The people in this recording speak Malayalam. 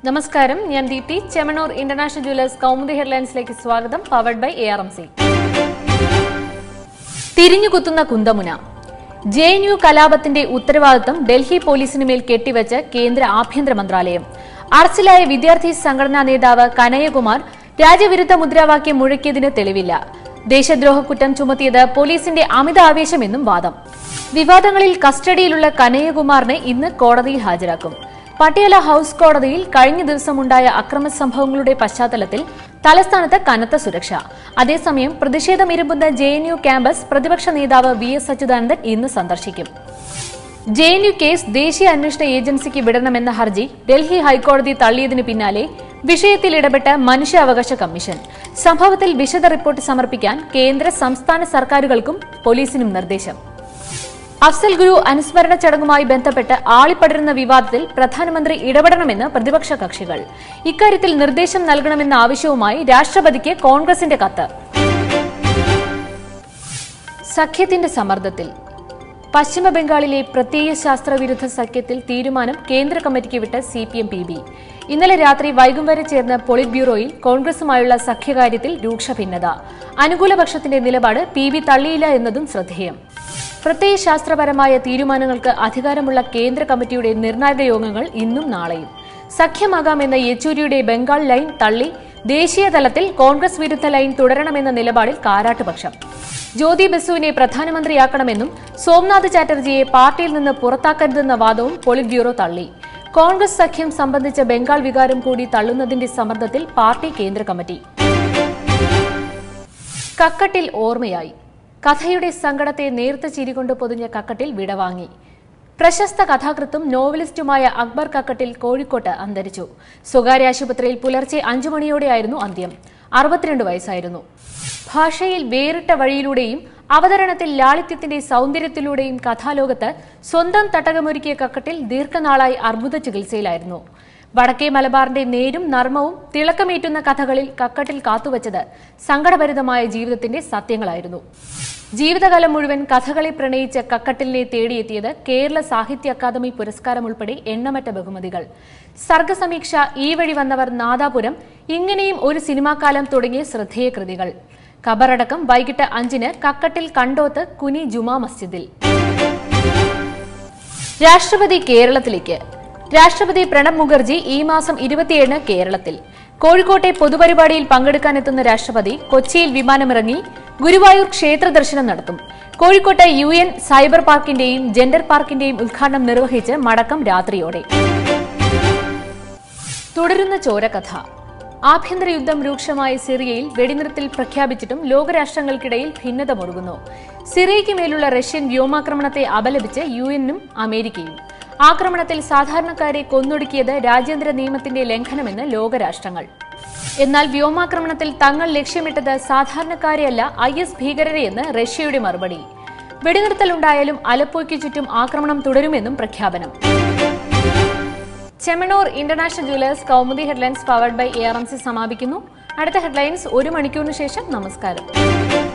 നമസ്കാരം ഞാൻ ദീപ്തി ചെമണൂർ ഇന്റർനാഷണൽ ജുവലേഴ്സ് കൗമുദി ഹെഡ്ലൈൻസിലേക്ക് സ്വാഗതം powered by A R M C തിരിഞ്ഞുകുത്തുന്ന കുന്തമുന ജെ എൻ യു കലാപത്തിന്റെ ഉത്തരവാദിത്തം ഡൽഹി പോലീസിന് മേൽ കെട്ടിവെച്ച് കേന്ദ്ര ആഭ്യന്തര മന്ത്രാലയം അറസ്റ്റിലായ വിദ്യാർത്ഥി സംഘടനാ നേതാവ് കനയ്യകുമാർ രാജ്യവിരുദ്ധ മുദ്രാവാക്യം മുഴക്കിയതിന് തെളിവില്ല ദേശദ്രോഹ കുറ്റം ചുമത്തിയത് പോലീസിന്റെ അമിത ആവേശമെന്നും വാദം വിവാദങ്ങളിൽ കസ്റ്റഡിയിലുള്ള കനയ്യകുമാറിനെ ഇന്ന് കോടതിയിൽ ഹാജരാക്കും പട്ടിയാല ഹൌസ് കോടതിയിൽ കഴിഞ്ഞ ദിവസമുണ്ടായ അക്രമ സംഭവങ്ങളുടെ പശ്ചാത്തലത്തിൽ തലസ്ഥാനത്ത് കനത്ത സുരക്ഷ അതേസമയം പ്രതിഷേധമിരുമ്പുന്ന ജെ എൻ യു ക്യാമ്പസ് പ്രതിപക്ഷ നേതാവ് വി എസ് അച്യുതാനന്ദൻ ഇന്ന് സന്ദർശിക്കും ജെ എൻ യു കേസ് ദേശീയ അന്വേഷണ ഏജൻസിക്ക് വിടണമെന്ന ഹർജി ഡൽഹി ഹൈക്കോടതി തള്ളിയതിനു പിന്നാലെ വിഷയത്തിൽ ഇടപെട്ട മനുഷ്യാവകാശ കമ്മീഷൻ സംഭവത്തിൽ വിശദ റിപ്പോർട്ട് സമർപ്പിക്കാൻ കേന്ദ്ര സംസ്ഥാന സർക്കാരുകൾക്കും പോലീസിനും നിർദ്ദേശം അഫ്സൽ ഗുരു അനുസ്മരണ ചടങ്ങുമായി ബന്ധപ്പെട്ട് ആളിപ്പടരുന്ന വിവാദത്തിൽ പ്രധാനമന്ത്രി ഇടപെടണമെന്ന് പ്രതിപക്ഷ കക്ഷികൾ ഇക്കാര്യത്തിൽ നിർദ്ദേശം നൽകണമെന്ന ആവശ്യവുമായി രാഷ്ട്രപതിക്ക് കോൺഗ്രസിന്റെ കത്ത് സഖ്യത്തിന്റെ സമ്മർദ്ദത്തിൽ പശ്ചിമ ബംഗാളിലെ പ്രത്യയ ശാസ്ത്രവിരുദ്ധ സഖ്യത്തിൽ തീരുമാനം കേന്ദ്ര കമ്മിറ്റിക്ക് വിട്ട് C P M P B ഇന്നലെ രാത്രി വൈകും വരെ ചേർന്ന പോളിറ്റ് ബ്യൂറോയിൽ കോൺഗ്രസുമായുള്ള സഖ്യകാര്യത്തിൽ രൂക്ഷ ഭിന്നത അനുകൂലപക്ഷത്തിന്റെ നിലപാട് പി ബി തള്ളിയില്ല എന്നതും ശ്രദ്ധേയം പ്രത്യയ ശാസ്ത്രപരമായ തീരുമാനങ്ങൾക്ക് അധികാരമുള്ള കേന്ദ്ര കമ്മിറ്റിയുടെ നിർണായക യോഗങ്ങൾ ഇന്നും നാളെയും സഖ്യമാകാമെന്ന യെച്ചൂരിയുടെ ബംഗാൾ ലൈൻ തള്ളി ദേശീയ തലത്തിൽ കോൺഗ്രസ് വിരുദ്ധ ലൈൻ തുടരണമെന്ന നിലപാടിൽ കാരാട്ടുപക്ഷം ജ്യോതി ബസുവിനെ പ്രധാനമന്ത്രിയാക്കണമെന്നും സോംനാഥ് ചാറ്റർജിയെ പാർട്ടിയിൽ നിന്ന് പുറത്താക്കരുതെന്ന വാദവും പോളിറ്റ് ബ്യൂറോ തള്ളി കോൺഗ്രസ് സഖ്യം സംബന്ധിച്ച ബംഗാൾ വികാരം കൂടി തള്ളുന്നതിന്റെ സമ്മർദ്ദത്തിൽ പാർട്ടി കേന്ദ്ര കമ്മിറ്റി കക്കട്ടിൽ ഓർമ്മയായി കഥയുടെ സങ്കടത്തെ നേർത്ത ചിരികൊണ്ട് പൊതിഞ്ഞ കക്കട്ടിൽ വിടവാങ്ങി പ്രശസ്ത കഥാകൃത്തും നോവലിസ്റ്റുമായ അക്ബർ കക്കട്ടിൽ കോഴിക്കോട്ട് അന്തരിച്ചു സ്വകാര്യ ആശുപത്രിയിൽ പുലർച്ചെ അഞ്ചു മണിയോടെയായിരുന്നു അന്ത്യം അറുപത്തിരണ്ട് വയസ്സായിരുന്നു ഭാഷയിൽ വേറിട്ട വഴിയിലൂടെയും അവതരണത്തിൽ ലാളിത്യത്തിന്റെ സൗന്ദര്യത്തിലൂടെയും കഥാലോകത്ത് സ്വന്തം തട്ടകമൊരുക്കിയ കക്കട്ടിൽ ദീർഘനാളായി അർബുദ ചികിത്സയിലായിരുന്നു വടക്കേ മലബാറിന്റെ നേരും നർമ്മവും തിളക്കമേറ്റുന്ന കഥകളിൽ കക്കട്ടിൽ കാത്തുവച്ചത് സങ്കടഭരിതമായ ജീവിതത്തിന്റെ സത്യങ്ങളായിരുന്നു ജീവിതകാലം മുഴുവൻ കഥകളെ പ്രണയിച്ച കക്കട്ടിലിനെ തേടിയെത്തിയത് കേരള സാഹിത്യ അക്കാദമി പുരസ്കാരം ഉൾപ്പെടെ എണ്ണമറ്റ ബഹുമതികൾ സർഗസമീക്ഷ ഈ വഴി വന്നവർ നാദാപുരം ഇങ്ങനെയും ഒരു സിനിമാക്കാലം തുടങ്ങിയ ശ്രദ്ധേയ കൃതികൾ ഖബറടക്കം വൈകിട്ട് അഞ്ചിന് കക്കട്ടിൽ കണ്ടോത്ത് കുനി ജുമാ മസ്ജിദിൽ രാഷ്ട്രപതി കേരളത്തിലേക്ക് രാഷ്ട്രപതി പ്രണബ് മുഖർജി ഈ മാസം ഇരുപത്തിയേഴിന് കേരളത്തിൽ കോഴിക്കോട്ടെ പൊതുപരിപാടിയിൽ പങ്കെടുക്കാനെത്തുന്ന രാഷ്ട്രപതി കൊച്ചിയിൽ വിമാനമിറങ്ങി ഗുരുവായൂർ ക്ഷേത്ര ദർശനം നടത്തും കോഴിക്കോട്ടെ യു എൻ സൈബർ പാർക്കിന്റെയും ജെൻഡർ പാർക്കിന്റെയും ഉദ്ഘാടനം നിർവഹിച്ച് മടക്കം രാത്രിയോടെ തുടരുന്ന ചോരകഥ ആഭ്യന്തര യുദ്ധം രൂക്ഷമായ സിറിയയിൽ വെടിനിർത്തൽ പ്രഖ്യാപിച്ചിട്ടും ലോകരാഷ്ട്രങ്ങൾക്കിടയിൽ ഭിന്നത മുറുകുന്നു സിറിയയ്ക്ക് മേലുള്ള റഷ്യൻ വ്യോമാക്രമണത്തെ അപലപിച്ച് യു എന്നും അമേരിക്കയും ആക്രമണത്തിൽ സാധാരണക്കാരെ കൊന്നൊടുക്കിയത് രാജ്യാന്തര നിയമത്തിന്റെ ലംഘനമെന്ന് ലോകരാഷ്ട്രങ്ങൾ എന്നാൽ വ്യോമാക്രമണത്തിൽ തങ്ങൾ ലക്ഷ്യമിട്ടത് സാധാരണക്കാരെയല്ല ഐ എസ് ഭീകരരെയെന്ന് റഷ്യയുടെ മറുപടി വെടിനിർത്തലുണ്ടായാലും അലപ്പോയ്ക്ക് ചുറ്റും ആക്രമണം തുടരുമെന്നും പ്രഖ്യാപനം Chemmanur international jewellers Kaumudi headlines powered by A R M C സമാപിക്കുന്നു അടുത്ത ഹെഡ്ലൈൻസ് ഒരു മണിക്കൂറിന് ശേഷം നമസ്കാരം